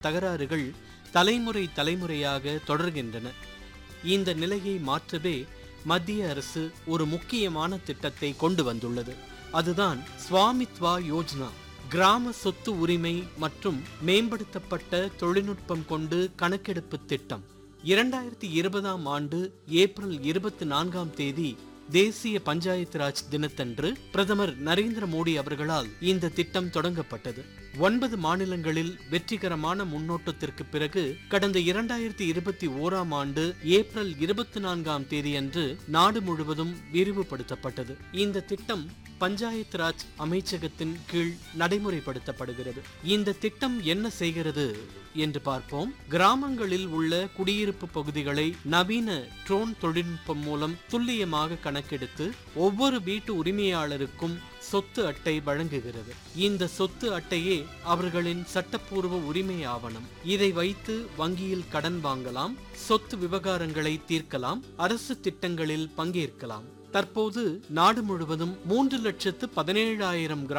தகராறுகள் தலைமுறை தலைமுறையாக தொடர்கின்றன இந்த நிலையை மாற்றவே மத்திய அரசு ஒரு முக்கியமான திட்டத்தை கொண்டு வந்துள்ளது அதுதான் ஸ்வாமித்வா யோஜனா கிராம சொத்து உரிமை மற்றும் மேம்படுத்தப்பட்ட தொழில்நுட்பம் கொண்டு கணக்கெடுப்பு திட்டம் இரண்டாயிரத்தி இருபதாம் ஆண்டு ஏப்ரல் இருபத்தி நான்காம் தேதி தேசிய பஞ்சாயத்து ராஜ் தினத்தன்று பிரதமர் நரேந்திர மோடி அவர்களால் இந்த திட்டம் தொடங்கப்பட்டது ஒன்பது மாநிலங்களில் வெற்றிகரமான முன்னோட்டத்திற்கு பிறகு கடந்த இரண்டாயிரத்தி இருபத்தி ஓராம் ஆண்டு ஏப்ரல் இருபத்தி நான்காம் தேதியன்று நாடு முழுவதும் விரிவுபடுத்தப்பட்டது இந்த திட்டம் பஞ்சாயத்து ராஜ் அமைச்சகத்தின் கீழ் நடைமுறைப்படுத்தப்படுகிறது இந்த திட்டம் என்ன செய்கிறது என்று பார்ப்போம் கிராமங்களில் உள்ள குடியிருப்பு பகுதிகளை நவீன ட்ரோன் தொழில்நுட்பம் மூலம் துல்லியமாக கணக்கெடுத்து ஒவ்வொரு வீட்டு உரிமையாளருக்கும் சொத்து அட்டை வழங்குகிறது இந்த சொத்து அட்டையே அவர்களின் சட்டப்பூர்வ உரிமை ஆவணம் இதை வைத்து வங்கியில் கடன் வாங்கலாம் சொத்து விவகாரங்களை தீர்க்கலாம் அரசு திட்டங்களில் பங்கேற்கலாம் தற்போது நாடு முழுவதும் மூன்று லட்சத்து பதினேழாயிரம் கிராம